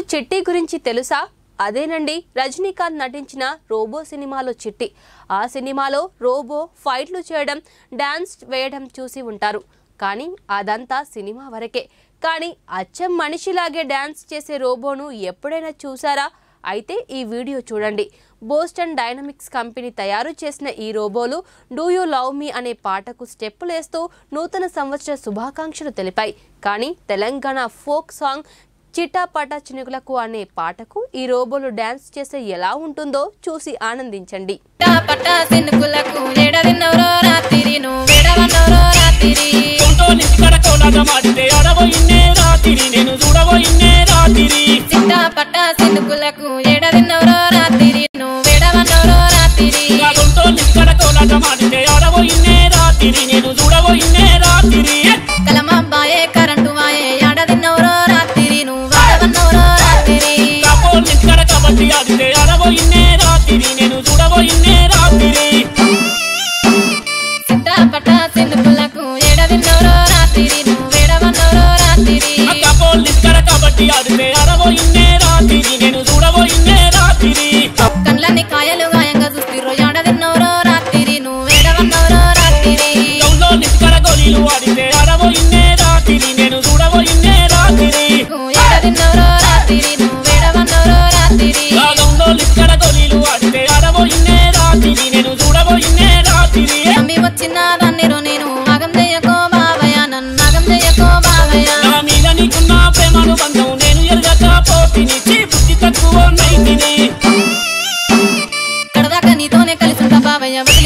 చిట్టి గురించి తెలుసా అదేనండి రజనీకాంత్ నటించిన రోబో సినిమాలో చిట్టి ఆ సినిమాలో రోబో ఫైట్లు చేయడం డాన్స్ వేయడం చూసి ఉంటారు కానీ అదంతా సినిమా వరకే కానీ అచ్చం మనిషిలాగే డాన్స్ చేసే రోబోను ఎప్పుడైనా చూసారా అయితే ఈ వీడియో చూడండి బోస్టన్ డైనమిక్స్ కంపెనీ తయారు చేసిన ఈ రోబోలు డూ యూ లవ్ మీ అనే పాటకు స్టెప్పులేస్తూ నూతన సంవత్సర శుభాకాంక్షలు తెలిపాయి కానీ తెలంగాణ ఫోక్ సాంగ్ చిటాపట చినుకులకు అనే పాటకు ఈ రోబోలు డ్యాన్స్ చేస్తే ఎలా ఉంటుందో చూసి ఆనందించండి పట్ట సినుకులకు ఎడదిన్నవరో రాత్రి నువ్వు ఎడవన్నవరో రాత్రి కొంటో నిక్కడ కోలాట మాడితే అడవోయిన్నే రాత్రి నేను చూడబోయిన్నే రాత్రి చిట్ట పట్ట సినుకులకు ఎడదిన్నవరో రాత్రి నువ్వు ఎడవన్నవరో రాత్రి నా కొంటో నిక్కడ కోలాట మాడితే అడవోయిన్నే రాత్రి నేను చూడబోయిన్నే రాత్రి కలమబ్బాయే కరెంటు వాయే ఎడదిన్నవరో రాత్రి నువ్వు ఎడవన్నవరో రాత్రి కాపో నిక్కడ కబడ్డీ ఆడితే అడవోయిన్నే రాత్రి నేను చూడబోయిన్నే రాత్రి చిట్ట పట్ట సినుకులకు ఎడదిన్నవరో రాత్రి నువ్వు ఎడవన్నవరో రాత్రి కాపో నిక్కడ కబడ్డీ ఆడితే అడవోయిన్నే రాత్రి నేను చూడబోయిన్నే రాత్రి కండ్లన్నీ కాయలు గాయంగా చూస్తిరో ఎడదిన్నవరో రాత్రి నువ్వు ఎడవన్నవరో రాత్రి గౌలో నిక్కడ గోళీలు ఆడితే అడవోయిన్నే రాత్రి నేను చూడబోయిన్నే రాత్రి ఎడదిన్నవరో రాత్రి నువ్వు ఎడవన్నవరో రాత్రి రాగంలో లిక్కడ గోళీలు ఆడితే అడవోయిన్నే రాత్రి నేను చూడబోయిన్నే రాత్రి నమ్మి వచ్చిన దాన్నిరో నేను మగం చెయ్యకో బావయ్య నన్ను మగం చెయ్యకో బావయ్య నా మీద నీకున్న ప్రేమను బంధం నేను ఎరగక పోతిని చీ బుద్ధి తక్కువ నైతిని కడదాకా నీతోనే కలిసి ఉంటా బావయ్య